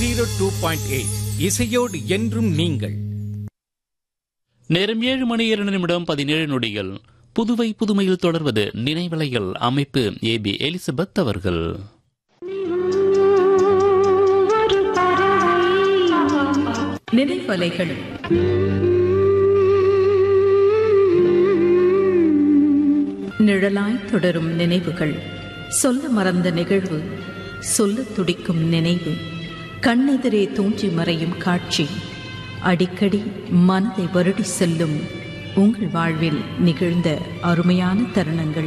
Zero two point eight இசையோடு என்றும் நீங்கள் நேரம் ஏழு மணி இரண்டு நிமிடம் பதினேழு நொடிகள் புதுவை புதுமையில் தொடர்வது நினைவலைகள் அமைப்பு ஏ பி எலிசபெத் அவர்கள் நினைவலைகள் நிழலாய் தொடரும் நினைவுகள் சொல்ல மறந்த நிகழ்வு சொல்ல துடிக்கும் நினைவு கண்ணெதிரே தோன்றி மறையும் காட்சி அடிக்கடி மனதை வருடி செல்லும் உங்கள் வாழ்வில் நிகழ்ந்த அருமையான தருணங்கள்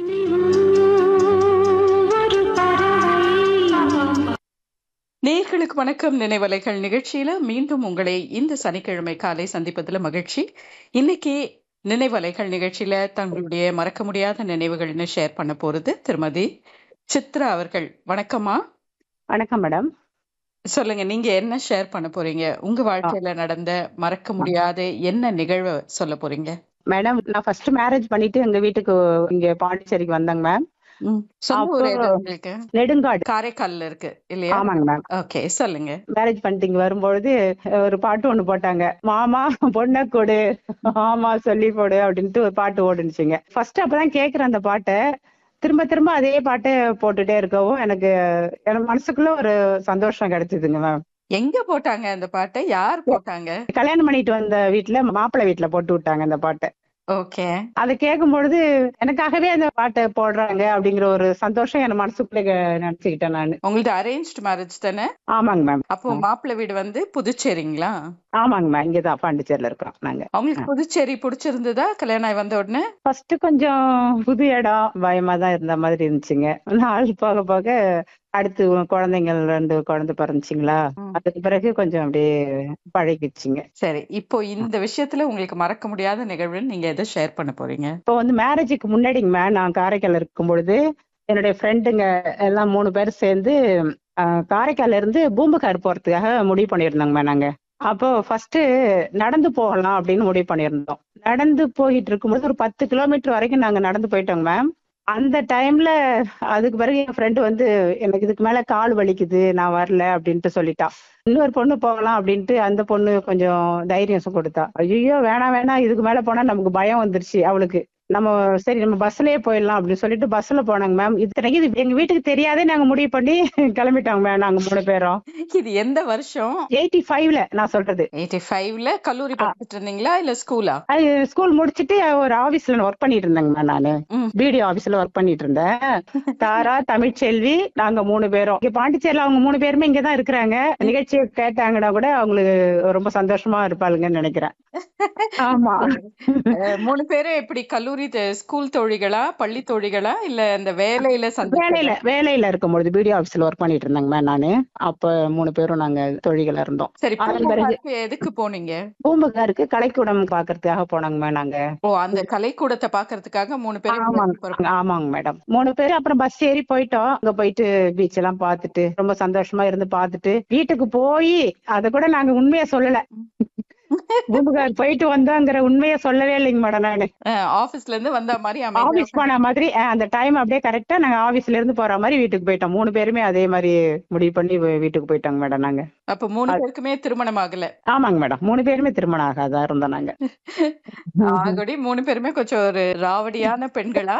நேர்களுக்கு வணக்கம் நினைவலைகள் நிகழ்ச்சியில மீண்டும் உங்களை இந்த சனிக்கிழமை காலை சந்திப்பதில் மகிழ்ச்சி இன்னைக்கு நினைவலைகள் நிகழ்ச்சியில தங்களுடைய மறக்க முடியாத நினைவுகள்னு ஷேர் பண்ண போறது திருமதி சித்ரா அவர்கள் வணக்கம்மா வணக்கம் மேடம் சொல்லுங்க நீங்க என்ன ஷேர் பண்ண போறீங்க உங்க வாழ்க்கையில நடந்த மறக்க முடியாத என்ன நிகழ்வை சொல்ல போறீங்க மேடம் நான் ஃபர்ஸ்ட் மேரேஜ் பண்ணிட்டு எங்க வீட்டுக்கு இங்க பாண்டிச்சேரிக்கு வந்தேங்க மேம் ம், சொந்த ஊர் அப்போ- எது உங்களுக்கு நெடுங்காடு காரைக்கால்ல இருக்கு இல்லையா ஆமாங்க மேம் ஓகே சொல்லுங்க மேரேஜ் பண்ணிட்டு இங்க வரும்பொழுது ஒரு பாட்டு ஒண்ணு போட்டாங்க மாமா பொண்ணை கொடு ஆமா சொல்லி போடு அப்படின்ட்டு ஒரு பாட்டு ஓடுனுச்சுங்க ஃபர்ஸ்ட் அப்பதான் கேக்குறேன் அந்த பாட்டை திரும்ப திரும்ப அதே பாட்டை போட்டுட்டே இருக்கவும் எனக்கு எனக்கு மனசுக்குள்ள ஒரு சந்தோஷம் கிடைச்சதுங்க மேம் எங்க போட்டாங்க அந்த பாட்டை யார் போட்டாங்க கல்யாணம் பண்ணிட்டு வந்த வீட்டுல மாப்பிள்ளை வீட்டுல போட்டு விட்டாங்க அந்த பாட்டை ஓகே அதை கேட்கும் பொழுது எனக்காகவே அந்த பாட்டை போடுறாங்க அப்படிங்கிற ஒரு சந்தோஷம் என் மனசுக்குள்ளே நினைச்சுக்கிட்டேன் நான் உங்களது அரேஞ்ச் மேரேஜ் தானே ஆமாங்க மேம் அப்போ மாப்பிள்ளை வீடு வந்து புதுச்சேரிங்களா ஆமாங்க மேம் இங்கதான் பாண்டிச்சேரியில இருக்கிறோம் நாங்க அவங்களுக்கு புதுச்சேரி பிடிச்சிருந்ததா கல்யாணம் ஆகி வந்த உடனே ஃபர்ஸ்ட் கொஞ்சம் புது இடம் பயமா தான் இருந்த மாதிரி இருந்துச்சுங்க நாள் போக போக அடுத்து குழந்தைங்க ரெண்டு குழந்தை பிறந்துச்சுங்களா ம். அதுக்கு பிறகு கொஞ்சம் அப்படியே பழகிடுச்சுங்க சரி இப்போ இந்த விஷயத்துல உங்களுக்கு மறக்க முடியாத நிகழ்வுன்னு நீங்க எதை ஷேர் பண்ண போறீங்க இப்போ வந்து மேரேஜுக்கு முன்னாடிங்க மேம் நான் காரைக்கால் இருக்கும் பொழுது என்னுடைய ஃப்ரெண்டுங்க எல்லாம் மூணு பேர் சேர்ந்து ஆஹ், காரைக்கால்ல இருந்து பூம்புகார் போறதுக்காக முடிவு பண்ணியிருந்தோங்க மேம் நாங்க அப்போ ஃபர்ஸ்ட் நடந்து போகலாம் அப்படின்னு முடிவு பண்ணியிருந்தோம் நடந்து போயிட்டு இருக்கும்போது ஒரு பத்து கிலோமீட்டர் வரைக்கும் நாங்க நடந்து போயிட்டோங்க மேம் அந்த டைம்ல அதுக்கு பிறகு என் ஃப்ரெண்டு வந்து எனக்கு இதுக்கு மேல கால் வலிக்குது நான் வரல அப்படின்ட்டு சொல்லிட்டா இன்னொரு பொண்ணு போகலாம் அப்படின்ட்டு அந்த பொண்ணு கொஞ்சம் தைரியம் கொடுத்தா ஐயோ வேணாம் வேணாம் இதுக்கு மேல போனா நமக்கு பயம் வந்துருச்சு அவளுக்கு நம்ம சரி நம்ம பஸ்லயே போயிடலாம் அப்படின்னு சொல்லிட்டு பஸ்ல போனாங்க மேம் இத்தனைக்கு இது எங்க வீட்டுக்கு தெரியாதே நாங்க முடிவு பண்ணி கிளம்பிட்டோங்க மேம் நாங்க மூணு பேரும் இது எந்த வருஷம் எயிட்டி ஃபைவ்ல நான் சொல்றது எயிட்டி ஃபைவ்ல கல்லூரி படிச்சுட்டு இருந்தீங்களா இல்ல ஸ்கூலா அது ஸ்கூல் முடிச்சிட்டு ஒரு ஆபீஸ்ல ஒர்க் பண்ணிட்டு இருந்தேங்க மேம் நானு ம். பிடிஓ ஆபீஸ்ல ஒர்க் பண்ணிட்டு இருந்தேன் தாரா தமிழ்ச்செல்வி நாங்க மூணு பேரும் இங்க பாண்டிச்சேரியில அவங்க மூணு பேருமே இங்க தான் இருக்கிறாங்க நிகழ்ச்சியை கேட்டாங்கன்னா கூட அவங்களுக்கு ரொம்ப சந்தோஷமா இருப்பாளுங்கன்னு நினைக்கிறேன் ஆமா அஹ், மூணு பேரும் எப்படி கல்லூரி த- ஸ்கூல் தோழிகளா பள்ளி தோழிகளா இல்ல இந்த வேலையில சந்திச்சதா? வேலையில வேலையில இருக்கும்பொழுது பிடிஓ ஆபீஸ்ல ஒர்க் பண்ணிட்டு இருந்தாங்க மேம் நானு அப்ப மூணு பேரும் நாங்க தொழிகளா இருந்தோம் சரி அதன் பிறகு- பூம்புகாருக்கு எதுக்கு போனீங்க பூம்புகாருக்கு கலைக்கூடம் பாக்குறதுக்காக போனாங்க மேம் நாங்க ஓ அந்த கலைக்கூடத்தை பாக்குறதுக்காக மூணு பேரும் ஆமாங்க ஆமாங்க மேடம் மூணு பேர் அப்புறம் பஸ் ஏறி போயிட்டோம் அங்க போயிட்டு பீச் எல்லாம் பார்த்துட்டு ரொம்ப சந்தோஷமா இருந்து பார்த்துட்டு வீட்டுக்கு போய் அத கூட நாங்க உண்மையை சொல்லல பூம்புகார் போயிட்டு வந்தோங்கிற உண்மையை சொல்லவே இல்லைங்க மேடம் நானு ஆபீஸ்ல இருந்து வந்த மாதிரி அமைதியா ஆபீஸ் போன மாதிரி அஹ், அந்த டைம் அப்படியே கரெக்டா நாங்க ஆபீஸ்ல இருந்து போற மாதிரி வீட்டுக்கு போயிட்டோம் மூணு பேருமே அதே மாதிரி முடிவு பண்ணி வீ- வீட்டுக்கு போயிட்டோங்க மேடம் நாங்க அப்ப மூணு பேருக்குமே திருமணம் ஆகல ஆமாங்க மேடம் மூணு பேருமே திருமணம் ஆகாதா இருந்தோம் நாங்க ஆகடி மூணு பேருமே கொஞ்சம் ஒரு ராவடியான பெண்களா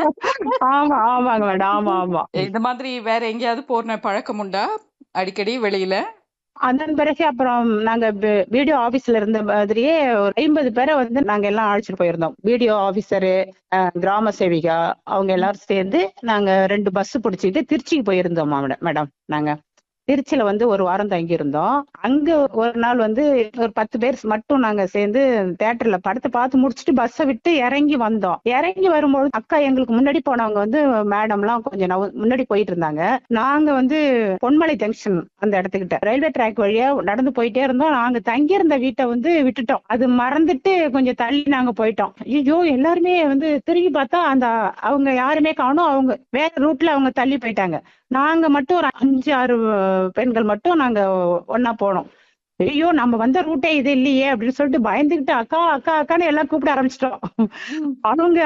ஆமா ஆமாங்க மேடம் ஆமா ஆமா இந்த மாதிரி வேற எங்கேயாவது போன பழக்கம் உண்டா அடிக்கடி வெளியில அதன் பிறகு அப்புறம் நாங்க வீடியோ ஆபீஸ்ல இருந்த மாதிரியே ஒரு ஐம்பது பேரை வந்து நாங்க எல்லாம் அழைச்சிட்டு போயிருந்தோம் வீடியோ ஆபீசரு கிராம சேவிகா அவங்க எல்லாரும் சேர்ந்து நாங்க ரெண்டு பஸ் பிடிச்சிட்டு திருச்சிக்கு போயிருந்தோம் மேடம் நாங்க திருச்சியில வந்து ஒரு வாரம் தங்கி இருந்தோம் அங்க ஒரு நாள் வந்து ஒரு பத்து பேர் மட்டும் நாங்க சேர்ந்து தேட்டர்ல படத்தை பார்த்து முடிச்சுட்டு பஸ்ஸை விட்டு இறங்கி வந்தோம் இறங்கி வரும்போது அக்கா எங்களுக்கு முன்னாடி போனவங்க வந்து மேடம்லாம் கொஞ்சம் நவு- முன்னாடி போயிட்டு இருந்தாங்க நாங்க வந்து பொன்மலை ஜங்ஷன் அந்த இடத்துக்கிட்ட ரயில்வே ட்ராக் வழியா நடந்து போயிட்டே இருந்தோம் நாங்க தங்கி இருந்த வீட்டை வந்து விட்டுட்டோம் அது மறந்துட்டு கொஞ்சம் தள்ளி நாங்க போயிட்டோம் ஐயோ எல்லாருமே வந்து திரும்பி பார்த்தா அந்த அவங்க யாருமே காணும் அவங்க வேற ரூட்ல அவங்க தள்ளி போயிட்டாங்க நாங்க மட்டும் ஒரு அஞ்சு ஆறு அஹ், பெண்கள் மட்டும் நாங்க ஒண்ணா போனோம் ஐயோ நம்ம வந்த ரூட்டே இது இல்லையே அப்படின்னு சொல்லிட்டு பயந்துகிட்டு அக்கா அக்கா அக்கான்னு எல்லாம் கூப்பிட ஆரம்பிச்சிட்டோம் அவங்க